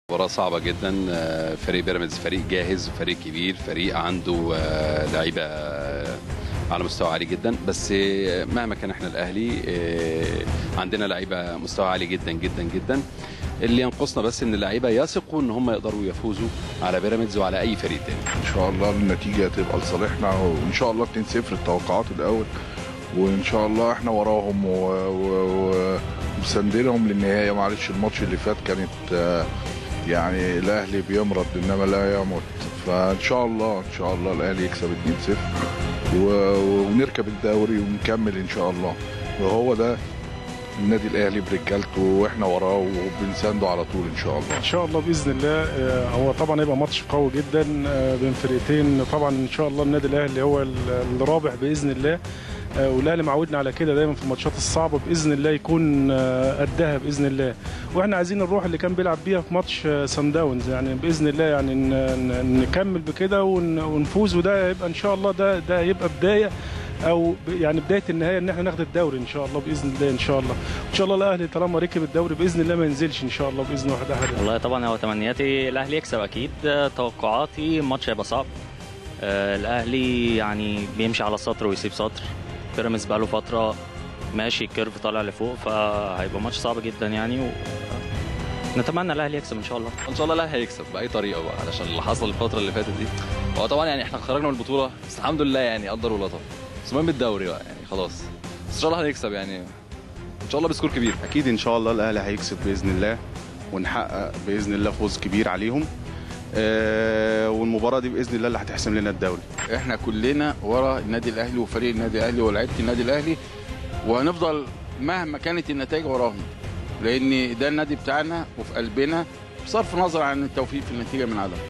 مباراة صعبة جدا آه، فريق بيراميدز فريق جاهز فريق كبير فريق عنده آه، لعيبة آه، على مستوى عالي جدا بس آه، مهما كان احنا الاهلي آه، عندنا لعيبة مستوى عالي جدا جدا جدا اللي ينقصنا بس ان اللعيبة يثقوا ان هم يقدروا يفوزوا على بيراميدز وعلى اي فريق تاني ان شاء الله النتيجه تبقى لصالحنا وان شاء الله 2-0 التوقعات الاول وان شاء الله احنا وراهم و... و... و... ومساندينهم للنهايه معلش الماتش اللي فات كانت آه، يعني الاهلي بيمرض انما لا يمت فان شاء الله ان شاء الله الاهلي يكسب 2-0 و... ونركب الدوري ونكمل ان شاء الله وهو ده النادي الاهلي برجالته واحنا وراه وبنسانده على طول ان شاء الله ان شاء الله باذن الله آه، هو طبعا هيبقى ماتش قوي جدا آه، بين فرقتين طبعا ان شاء الله النادي الاهلي هو ال- الرابح باذن الله آه، والاهلي معودنا على كده دايما في الماتشات الصعبه باذن الله يكون آه، قدها باذن الله واحنا عايزين الروح اللي كان بيلعب بيها في ماتش آه، سان داونز يعني باذن الله يعني ن- ن- نكمل بكده ون- ونفوز وده يبقى ان شاء الله ده ده يبقى بدايه او ب- يعني بدايه النهايه ان احنا ناخد الدوري ان شاء الله باذن الله ان شاء الله ان شاء الله الاهلي طالما ركب الدوري باذن الله ما ينزلش ان شاء الله باذن واحد احد والله طبعا هو تمنياتي الاهلي يكسب اكيد آه، توقعاتي الماتش هيبقى صعب آه، الاهلي يعني بيمشي على سطر ويسيب سطر بيراميدز بقاله فتره ماشي الكيرف طالع لفوق فهيبقى ماتش صعب جدا يعني و... نتمنى الاهلي يكسب ان شاء الله ان شاء الله الاهلي هيكسب باي طريقه بقى علشان اللي حصل الفتره اللي فاتت دي هو طبعا يعني احنا خرجنا من البطوله بس الحمد لله يعني قدر ولطف بس المهم الدوري بقى يعني خلاص بس ان شاء الله هنكسب يعني ان شاء الله بسكور كبير اكيد ان شاء الله الاهلي هيكسب باذن الله ونحقق باذن الله فوز كبير عليهم آه، والمباراه دي باذن الله اللي هتحسم لنا الدوري احنا كلنا ورا النادي الاهلي وفريق النادي الاهلي ولاعيبه النادي الاهلي وهنفضل مهما كانت النتائج وراهم لان ده النادي بتاعنا وفي قلبنا بصرف النظر عن التوفيق في النتيجه من عدم